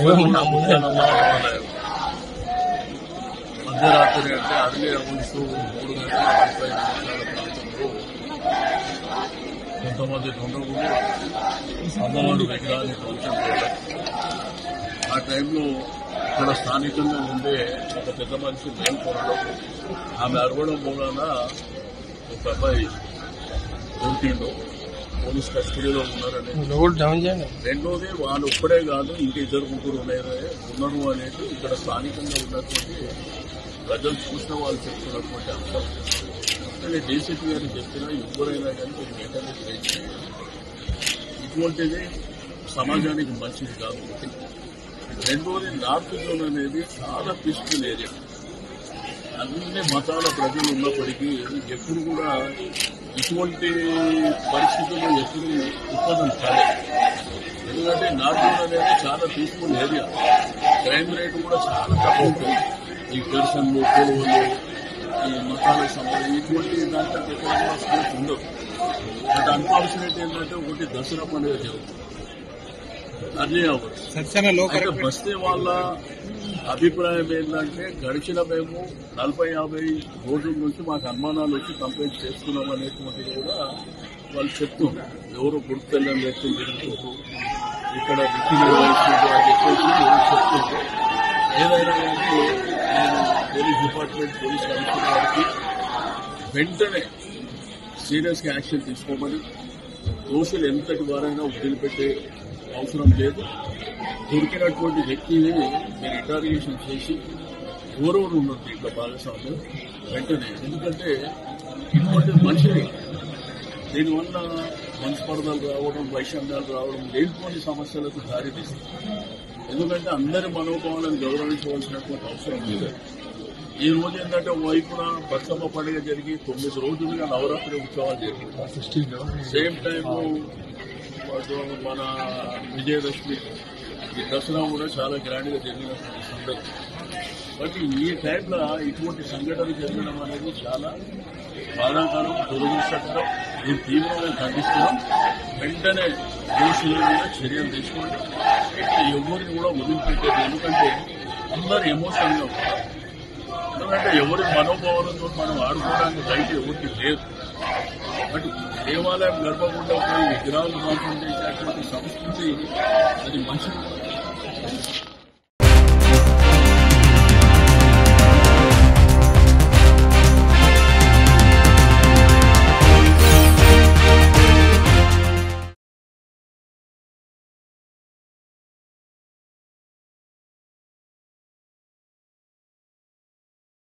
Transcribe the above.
కూడా మధ్యాహ్నం రాలేదు. మధ్యరాత్రి అంటే అరవై అవర్స్ మూడు గంటల నలభై నిమిషాల ప్రాంతంలో కొంతమంది దొంగలు అమ్మవారి విగ్రహాన్ని ధ్వంసం ఆ టైంలో ఇక్కడ స్థానికంగా ఉండే ఒక పెద్ద మనిషి మేల్కొనడం ఆమె అరవడం మూలాన ఒక అబ్బాయి దొరికిండు పోలీస్ కస్టడీలో ఉన్నారని డౌన్ చేయండి రెండోది వాళ్ళు ఒక్కడే కాదు ఇంకా ఇద్దరు ముగ్గురు ఉన్నారు ఉన్నారు అనేది ఇక్కడ స్థానికంగా ఉన్నటువంటి ప్రజలు చూసిన వాళ్ళు చెప్తున్నటువంటి అంశం కానీ డీసీపీ గారు చెప్పినా ఎవరైనా కానీ మీరు వెంటనే ట్రేస్ చేయాలి. ఇటువంటిది సమాజానికి మంచిది కాదు ఒకటి. రెండోది నార్త్ జోన్ అనేది చాలా పీస్ఫుల్ ఏరియా అన్ని మతాల ప్రజలు ఉన్నప్పటికీ ఎప్పుడు కూడా ఇటువంటి పరిస్థితులు ఎప్పుడు ఉత్పన్నం కాలేదు ఎందుకంటే నార్త్ జోన్ అనేది చాలా పీస్ఫుల్ ఏరియా క్రైమ్ రేట్ కూడా చాలా తక్కువ ఉంటుంది ఈ పెర్సన్లు కొలువులు ఈ మతాలకు సంబంధించి ఇటువంటి దాంట్లో ఎక్కడ కూడా స్కోప్ ఉండదు బట్ అన్ఫార్చునేట్ ఏంటంటే ఒకటి దసరా పండుగ జరుగుతుంది అర్లీ అవర్స్ సత్యన అయితే బస్తీ వాళ్ళ అభిప్రాయం ఏంటంటే గడిచిన మేము నలభై యాభై రోజుల నుంచి మాకు అనుమానాలు వచ్చి కంప్లైంట్ చేస్తున్నాం అనేటువంటిది కూడా వాళ్ళు చెప్తున్నారు ఎవరు గుర్తు తెలియని వ్యక్తులు తిరుగుతూ ఇక్కడ విధి నిర్వహిస్తుంది అని చెప్పేసి చెప్తున్నారు ఏదైనా కానీ నేను పోలీస్ డిపార్ట్మెంట్ పోలీస్ కమిషనర్ గారికి వెంటనే సీరియస్ గా యాక్షన్ తీసుకోమని దోషులు ఎంతటి వారైనా వదిలిపెట్టే అవసరం లేదు దొరికినటువంటి వ్యక్తిని మీరు ఇంటారిగేషన్ చేసి ఎవరెవరు ఉన్నారు దీంట్లో భాగస్వామ్యం వెంటనే ఎందుకంటే ఇటువంటి మంచిది దీనివల్ల మనస్పర్ధలు రావడం వైషమ్యాలు రావడం లేనిపోని సమస్యలకు దారితీస్తుంది ఎందుకంటే అందరి మనోభావాలను గౌరవించవలసినటువంటి అవసరం లేదు ఈ రోజు ఏంటంటే వైపున బతుకమ్మ పండుగ జరిగి తొమ్మిది రోజులుగా నవరాత్రి ఉత్సవాలు జరిగింది సేమ్ టైం మన విజయదశమి ఈ దసరా కూడా చాలా గ్రాండ్ గా జరిగినటువంటి సందర్భం బట్ ఈ టైంలో ఇటువంటి సంఘటన జరగడం అనేది చాలా బాధాకరం దురదృష్టకరం దీన్ని తీవ్రంగా ఖండిస్తున్నాం వెంటనే దోషుల మీద చర్యలు తీసుకోండి ఇట్లా ఎవరిని కూడా వదిలిపెట్టేది ఎందుకంటే అందరు ఎమోషన్గా ఉంటారు ఎందుకంటే ఎవరి మనోభావాలతో మనం ఆడుకోవడానికి రైట్ ఎవరికి లేదు బట్ దేవాలయం గర్భగుండా పోయి విగ్రహాలు మాత్రం చేసేటువంటి సంస్కృతి అది మంచిది